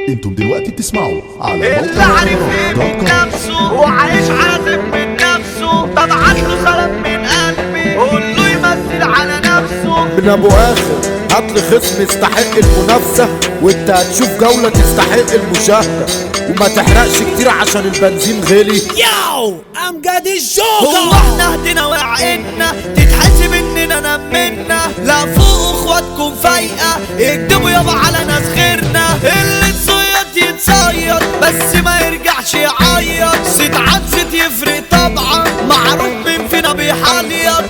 انتم دلوقتي بتسمعوا على اللي عارف ايه من نفسه وعايش عازم من نفسه ببعت له سلام من قلبي قول له يمثل على نفسه من ابو اخر هات لي خصم يستحق المنافسه وانت هتشوف جوله تستحق المشاهده وما تحرقش كتير عشان البنزين غلي ياو امجد هو الجوكر احنا هدينا وعقنا تتحسب اننا نمنا لا فوق اخواتكم فايقه اكتبوا يابا على ناس غيرنا اللي تصيد يتصيد بس ما يرجعش يعيط ست عن ست يفرق طبعا معروف مين فينا بيحليط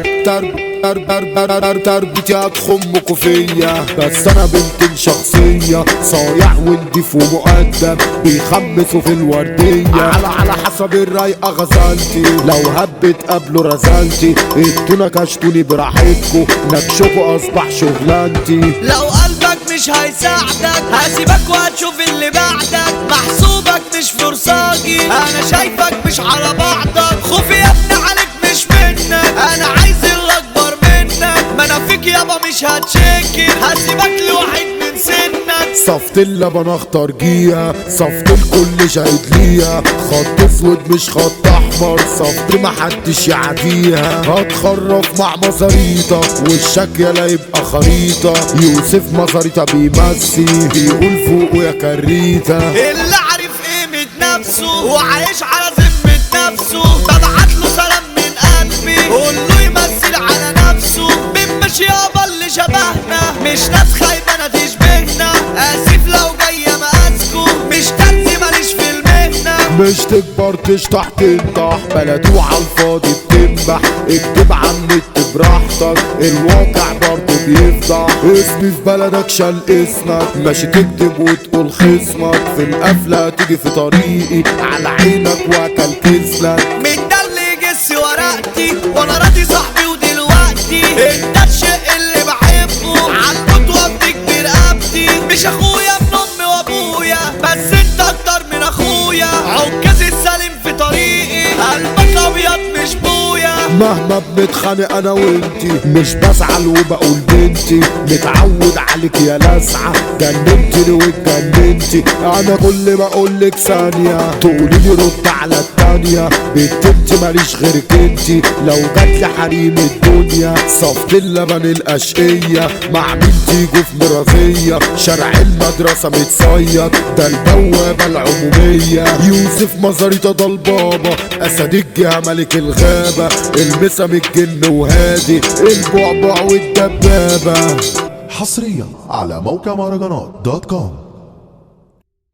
ترب ترب ترب ترب تربتي هتخمكوا فيا بس انا بنت شخصية صايع ونضيف ومؤدب بيخمسوا في الوردية على على حسب الرايقة غزلتي لو هبت قبله رزلتي انتوا نكشتوني براحتكوا نكشكوا اصبح شغلانتي لو قلبك مش هيساعدك هسيبك وهتشوف اللي بعدك محسوبك مش فرصاجي انا شايفك مش على بعضك خوفي يا ابني عليك مش منك انا عايز اللي اكبر منك ما انا فيك يابا مش هتشكي هسيبك لواحد من سنك صفت اللبن اخطر جية صفت الكل شهد ليا خط اسود مش خط احمر صفت محدش يعديها هتخرف مع مزاريطة والشك يلا يبقى خريطة يوسف مزاريطة بيمسي بيقول فوقه يا كريتة اللي عارف قيمة نفسه وعايش على ذمة نفسه ببعت له سلام من قلبي قول له يمثل على نفسه بنمشي يابا اللي شبهنا مش ناس خايبة تشبهنا اسف لو جاية مقاسكم مش تنسي ماليش في المهنة مش تكبر تشطح تنطح بلدو على الفاضي بتنبح اكتب عن النت براحتك الواقع برضه بيفضح اسمي في بلدك شال اسمك ماشي تكتب وتقول خصمك في القفلة تيجي في طريقي على عينك واكل كسلك مين ده اللي يجس ورقتي وانا راضي صاحبي ودلوقتي انت الشيء اللي بحبه عالموت وابدك برقبتي مش اخويا ابن امي وابويا بس انت اكتر من اخويا عكاز السليم في طريقي قلبك ابيض مش بويا مهما بنتخانق انا وانتي مش بزعل وبقول بنتي متعود عليك يا لسعة جننتني واتجننتي انا كل ما اقولك ثانية تقولي لي رد على التانية بنت انتي ماليش غيرك انتي لو جاتلي حريم الدنيا صفت اللبن الاشقية مع مين تيجوا في مرازية شارع المدرسة متصيد ده البوابة العمومية يوسف مزاريطة ده البابا اسد الجهة ملك الغابة المسا من الجن وهادي البعبع والدبابة حصريا على موقع مهرجانات دوت كوم